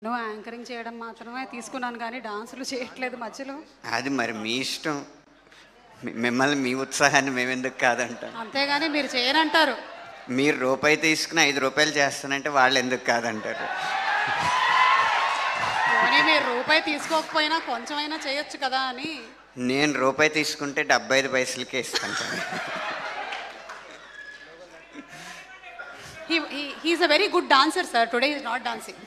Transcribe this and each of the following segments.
నువ్వు యాంకరింగ్ చేయడం మాత్రమే తీసుకున్నాను కానీ డాన్సులు చేయట్లేదు మధ్యలో అది మరి మీ ఇష్టం మీ- మిమ్మల్ని మీ ఉత్సాహాన్ని మేమెందుకు కాదంటాం అంతేగాని మీరు చేయనంటారు మీరు రూపాయి తీసుకుని ఐదు రూపాయలు చేస్తానంటే వాళ్ళు ఎందుకు కాదంటారు పోనీ మీరు రూపాయి తీసుకోకపోయినా కొంచెమైనా చేయొచ్చు కదా అని నేను రూపాయి తీసుకుంటే డెబ్బై ఐదు పైసలకే ఇస్తాను he is a very good dancer sir today is not dancing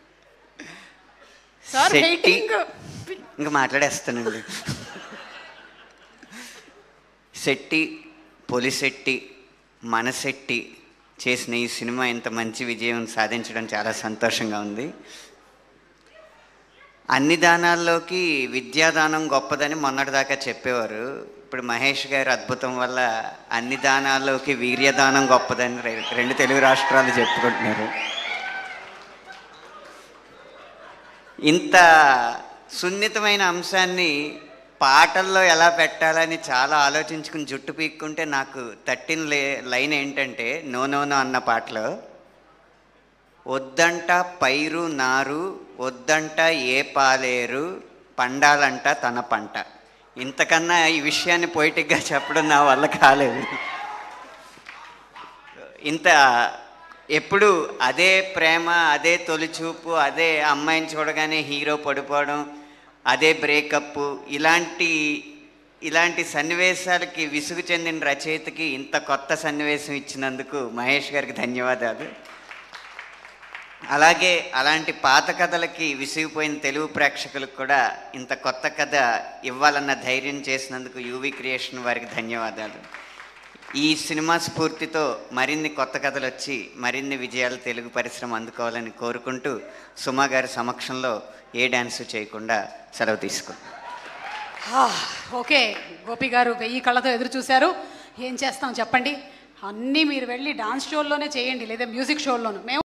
sir Shetty. Waiting ఇంకా మాట్లాడేస్తానండి శెట్టి పొలిశెట్టి మనశెట్టి చేసిన ఈ సినిమా ఇంత మంచి విజయం సాధించడం చాలా సంతోషంగా ఉంది అన్ని దానాల్లోకి విద్యాదానం గొప్పదని మొన్నటిదాకా చెప్పేవారు ఇప్పుడు మహేష్ గారి అద్భుతం వల్ల అన్ని దానాల్లోకి వీర్యదానం గొప్పదని రె- రెండు తెలుగు రాష్ట్రాలు చెప్పుకుంటున్నారు ఇంత సున్నితమైన అంశాన్ని పాటల్లో ఎలా పెట్టాలని చాలా ఆలోచించుకుని జుట్టు పీక్కుంటే నాకు తట్టిన లే లైన్ ఏంటంటే నో నో నో అన్న పాటలో వద్దంట పైరు నారు వద్దంట ఏ పాలేరు పండాలంట తన పంట ఇంతకన్నా ఈ విషయాన్ని పొయిటిక్గా చెప్పడం నా వల్ల కాలేదు ఇంత ఎప్పుడు అదే ప్రేమ అదే తొలిచూపు అదే అమ్మాయిని చూడగానే హీరో పడిపోవడం అదే బ్రేకప్ ఇలాంటి ఇలాంటి సన్నివేశాలకి విసుగు చెందిన రచయితకి ఇంత కొత్త సన్నివేశం ఇచ్చినందుకు మహేష్ గారికి ధన్యవాదాలు అలాగే అలాంటి పాత కథలకి విసిగిపోయిన తెలుగు ప్రేక్షకులకు కూడా ఇంత కొత్త కథ ఇవ్వాలన్న ధైర్యం చేసినందుకు యూవి క్రియేషన్ వారికి ధన్యవాదాలు ఈ సినిమా స్ఫూర్తితో మరిన్ని కొత్త కథలు వచ్చి మరిన్ని విజయాలు తెలుగు పరిశ్రమ అందుకోవాలని కోరుకుంటూ సుమా గారి సమక్షంలో ఏ డ్యాన్స్ చేయకుండా సెలవు తీసుకుంటాం ఓకే గోపి గారు వెయ్యి కళ్ళతో ఎదురు చూశారు ఏం చేస్తాం చెప్పండి అన్నీ మీరు వెళ్ళి డాన్స్ షోల్లోనే చేయండి లేదా మ్యూజిక్ షోల్లోనూ మేము